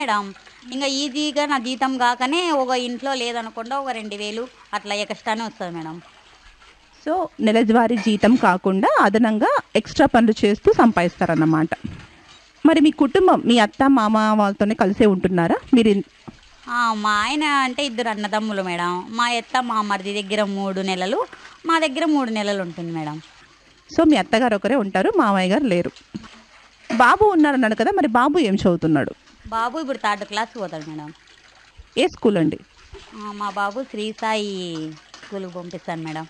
madam ఇంకా ఈజీగా నా జీతం కాకనే ఒక ఇంట్లో లేదనకుండా ఒక రెండు వేలు అట్లా ఎక్స్ట్రానే వస్తుంది మేడం సో నెలవారీ జీతం కాకుండా అదనంగా ఎక్స్ట్రా పనులు చేస్తూ సంపాదిస్తారన్నమాట మరి మీ కుటుంబం మీ అత్త మామ వాళ్ళతోనే కలిసే ఉంటున్నారా మీరు ఇన్- ఆ, మా ఆయన అంటే ఇద్దరు అన్నదమ్ములు మేడం మా ఎత్త మా మరిది దగ్గర మూడు నెలలు మా దగ్గర మూడు నెలలు ఉంటుంది మేడం సో మీ అత్తగారు ఒకరే ఉంటారు మామయ్య గారు లేరు బాబు ఉన్నారన్నాడు కదా మరి బాబు ఏం చదువుతున్నాడు బాబు ఇప్పుడు థర్డ్ క్లాస్ పోతాడు మేడం ఏ స్కూల్ అండి ఆ, మా బాబు శ్రీ సాయి స్కూల్కి పంపిస్తాను మేడం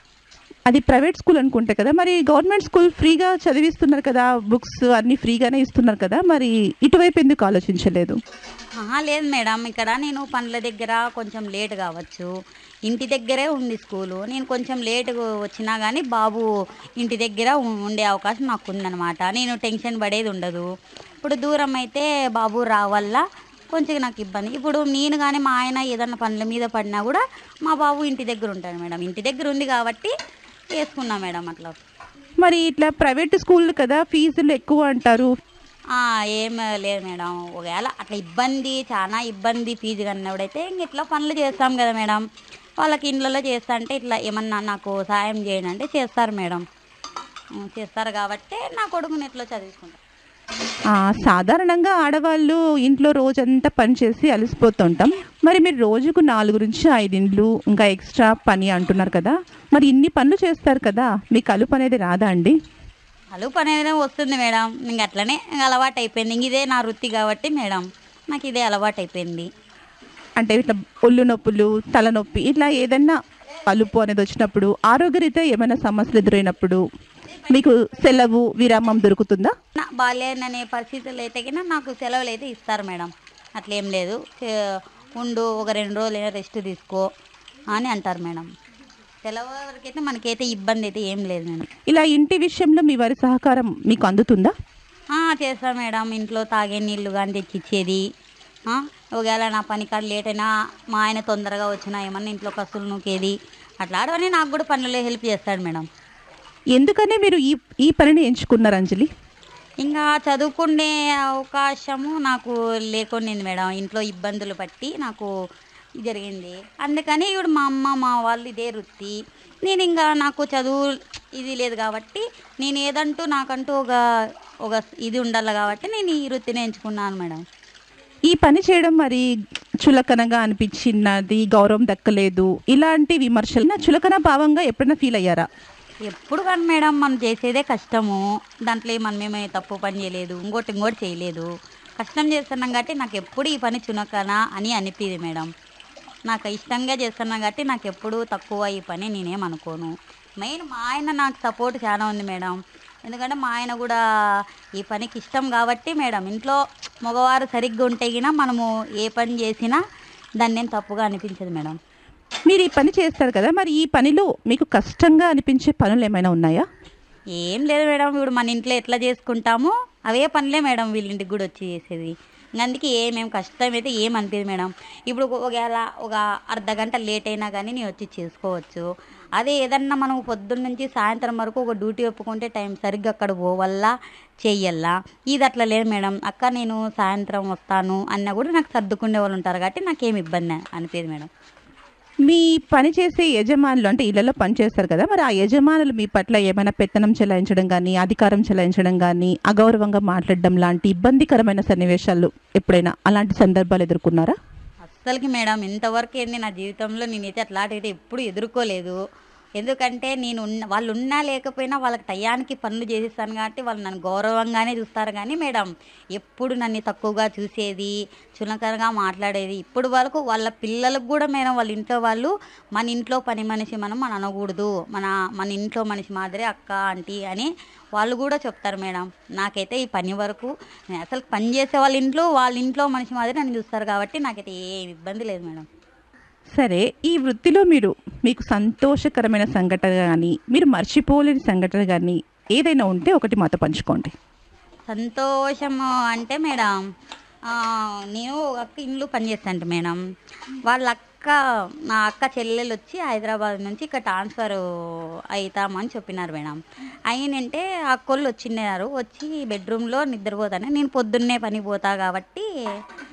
అది ప్రైవేట్ స్కూల్ అనుకుంటే కదా మరి గవర్నమెంట్ స్కూల్ ఫ్రీగా చదివిస్తున్నారు కదా బుక్స్ అన్నీ ఫ్రీగానే ఇస్తున్నారు కదా మరి ఇటువైపు ఎందుకు ఆలోచించలేదు ఆహా, లేదు మేడం ఇక్కడ నేను పనుల దగ్గర కొంచెం లేట్ కావచ్చు ఇంటి దగ్గరే ఉంది స్కూలు నేను కొంచెం లేట్ వచ్చినా కానీ బాబు ఇంటి దగ్గర ఉ- ఉండే అవకాశం నాకు ఉందన్నమాట నేను టెన్షన్ పడేది ఉండదు ఇప్పుడు దూరం అయితే బాబు రావల్ల కొంచెం నాకు ఇబ్బంది ఇప్పుడు నేను కానీ మా ఆయన ఏదన్నా పనుల మీద పడినా కూడా మా బాబు ఇంటి దగ్గర ఉంటాడు మేడం ఇంటి దగ్గర ఉంది కాబట్టి వేసుకున్నా మేడం అట్లా మరి ఇట్లా ప్రైవేట్ స్కూల్ కదా ఫీజులు ఎక్కువ అంటారు ఆ, ఏం లేదు మేడం ఒకవేళ అట్లా ఇబ్బంది చాలా ఇబ్బంది ఫీజు కన్నప్పుడైతే ఇంక ఇట్లా పనులు చేస్తాం కదా మేడం వాళ్ళకి ఇండ్లలో చేస్తా అంటే ఇట్లా ఏమన్నా నాకు సాయం చేయండి అంటే చేస్తారు మేడం ఉం, చేస్తారు కాబట్టి నా కొడుకుని ఎట్లా చదివించుకుంటాను ఆ, సాధారణంగా ఆడవాళ్ళు ఇంట్లో రోజంతా పని చేసి అలసిపోతుంటాం మరి మీరు రోజుకు నాలుగు నుంచి ఐదు ఇండ్లు ఇంకా ఎక్స్ట్రా పని అంటున్నారు కదా మరి ఇన్ని పనులు చేస్తారు కదా మీకు అలుపు అనేది రాదా అండి అలుపు అనేది వస్తుంది మేడం ఇంక అట్లనే ఇంక అలవాటు అయిపోయింది ఇంక ఇదే నా వృత్తి కాబట్టి మేడం నాకు ఇదే అలవాటు అయిపోయింది అంటే ఇట్లా ఒళ్ళు నొప్పులు తలనొప్పి ఇట్లా ఏదైనా అలుపు అనేది వచ్చినప్పుడు ఆరోగ్యరీత్యా ఏమైనా సమస్యలు ఎదురైనప్పుడు మీకు సెలవు విరామం దొరుకుతుందా నా బాల్యాన్ని పరిస్థితులు అయితే కింద నాకు సెలవులు అయితే ఇస్తారు మేడం అట్లేం లేదు చే- ఉండు ఒక రెండు రోజులు రెస్ట్ తీసుకో అని అంటారు మేడం సెలవు వరకైతే మనకైతే ఇబ్బంది అయితే ఏం లేదు మేడం ఇలా ఇంటి విషయంలో మీ వారి సహకారం మీకు అందుతుందా ఆ, చేస్తా మేడం ఇంట్లో తాగే నీళ్ళు కానీ తెచ్చిచ్చేది ఆ, ఒకవేళ నా పని కాడ లేట్ అయినా మా ఆయన తొందరగా వచ్చినా ఏమన్నా ఇంట్లో కసులు నూకేది అట్లా ఆడవని నాకు కూడా పనుల్లో హెల్ప్ చేస్తాడు మేడం ఎందుకనే మీరు ఈ ఈ పనిని ఎంచుకున్నారు అంజలి ఇంకా చదువుకునే అవకాశము నాకు లేకుండింది మేడం ఇంట్లో ఇబ్బందులు బట్టి నాకు ఇది జరిగింది అందుకని ఇప్పుడు మా అమ్మ మా వాళ్ళు ఇదే వృత్తి నేను ఇంకా నాకు చదువు ఇది లేదు కాబట్టి నేను ఏదంటూ నాకంటూ ఒక ఒక ఇది ఉండాలి కాబట్టి నేను ఈ వృత్తిని ఎంచుకున్నాను మేడం ఈ పని చేయడం మరి చులకనగా అనిపించినది గౌరవం దక్కలేదు ఇలాంటి విమర్శలు చులకన భావంగా ఎప్పుడైనా ఫీల్ అయ్యారా ఎప్పుడు కానీ మేడం మనం చేసేదే కష్టము దాంట్లో మనం ఏమీ తప్పు పని చేయలేదు ఇంకోటి ఇంకోటి చేయలేదు కష్టం చేస్తున్నాం కాబట్టి నాకు ఎప్పుడు ఈ పని చునకనా అని అనిపిది మేడం నాకు ఇష్టంగా చేస్తున్నాం కాబట్టి నాకు ఎప్పుడు తక్కువ ఈ పని నేనేం అనుకోను మెయిన్ మా ఆయన నాకు సపోర్ట్ చాలా ఉంది మేడం ఎందుకంటే మా ఆయన కూడా ఈ పనికి ఇష్టం కాబట్టి మేడం ఇంట్లో మగవారు సరిగ్గా ఉంటే గిన మనము ఏ పని చేసినా దాన్ని ఏం తప్పుగా అనిపించదు మేడం మీరు ఈ పని చేస్తారు కదా మరి ఈ పనిలో మీకు కష్టంగా అనిపించే పనులు ఏమైనా ఉన్నాయా ఏం లేదు మేడం ఇప్పుడు మన ఇంట్లో ఎట్లా చేసుకుంటామో అవే పనులే మేడం వీళ్ళింటికి కూడా వచ్చి చేసేది ఇంక అందుకే ఏమేం కష్టం అయితే ఏం అనిపించదు మేడం ఇప్పుడు ఒక- ఒకవేళ ఒక అర్ధ గంట లేట్ అయినా కానీ నేను వచ్చి చేసుకోవచ్చు అదే ఏదన్నా మనం పొద్దున్న నుంచి సాయంత్రం వరకు ఒక డ్యూటీ ఒప్పుకుంటే టైం సరిగ్గా అక్కడ పోవల్లా చెయ్యల్లా ఇది అట్లా లేదు మేడం అక్క నేను సాయంత్రం వస్తాను అన్న కూడా నాకు సర్దుకునే వాళ్ళు ఉంటారు కాబట్టి నాకేం ఇబ్బంది అనిపించదు మేడం మీ పని చేసే యజమానులు అంటే ఇళ్లలో పని చేస్తారు కదా మరి ఆ యజమానులు మీ పట్ల ఏమైనా పెత్తనం చెలాయించడం కానీ అధికారం చెలాయించడం కానీ అగౌరవంగా మాట్లాడడం లాంటి ఇబ్బందికరమైన సన్నివేశాలు ఎప్పుడైనా అలాంటి సందర్భాలు ఎదుర్కొన్నారా అస్సలకి మేడం ఇంతవరకు ఏంది నా జీవితంలో నేనైతే అట్లాంటివి ఎప్పుడు ఎదుర్కోలేదు ఎందుకంటే నేను ఉన్న వాళ్ళు ఉన్నా లేకపోయినా వాళ్ళకి టయానికి పనులు చేసేస్తాను కాబట్టి వాళ్ళు నన్ను గౌరవంగానే చూస్తారు కానీ మేడం ఎప్పుడు నన్ను తక్కువగా చూసేది చులకనగా మాట్లాడేది ఇప్పుడు వరకు వాళ్ళ పిల్లలకు కూడా మేడం వాళ్ళ ఇంట్లో వాళ్ళు మన ఇంట్లో పని మనిషి మనం మన అనకూడదు మన మన ఇంట్లో మనిషి మాదిరి అక్క ఆంటీ అని వాళ్ళు కూడా చెప్తారు మేడం నాకైతే ఈ పని వరకు నేను అసలు పని చేసే వాళ్ళ ఇంట్లో వాళ్ళ ఇంట్లో మనిషి మాదిరి నన్ను చూస్తారు కాబట్టి నాకైతే ఏ ఇబ్బంది లేదు మేడం సరే ఈ వృత్తిలో మీరు మీకు సంతోషకరమైన సంఘటన కానీ మీరు మర్చిపోలేని సంఘటన కానీ ఏదైనా ఉంటే ఒకటి మాతో పంచుకోండి సంతోషము అంటే మేడం ఆ, నేను ఒక అక్క ఇంట్లో పనిచేస్తాను మేడం వాళ్ళ అక్క నా అక్క చెల్లెలు వచ్చి హైదరాబాద్ నుంచి ఇక్కడ ట్రాన్స్ఫర్ అవుతామని చెప్పినారు మేడం అయినంటే అక్కోళ్ళు వచ్చినారు వచ్చి బెడ్రూమ్లో నిద్రపోతాను నేను పొద్దున్నే పని పోతా కాబట్టి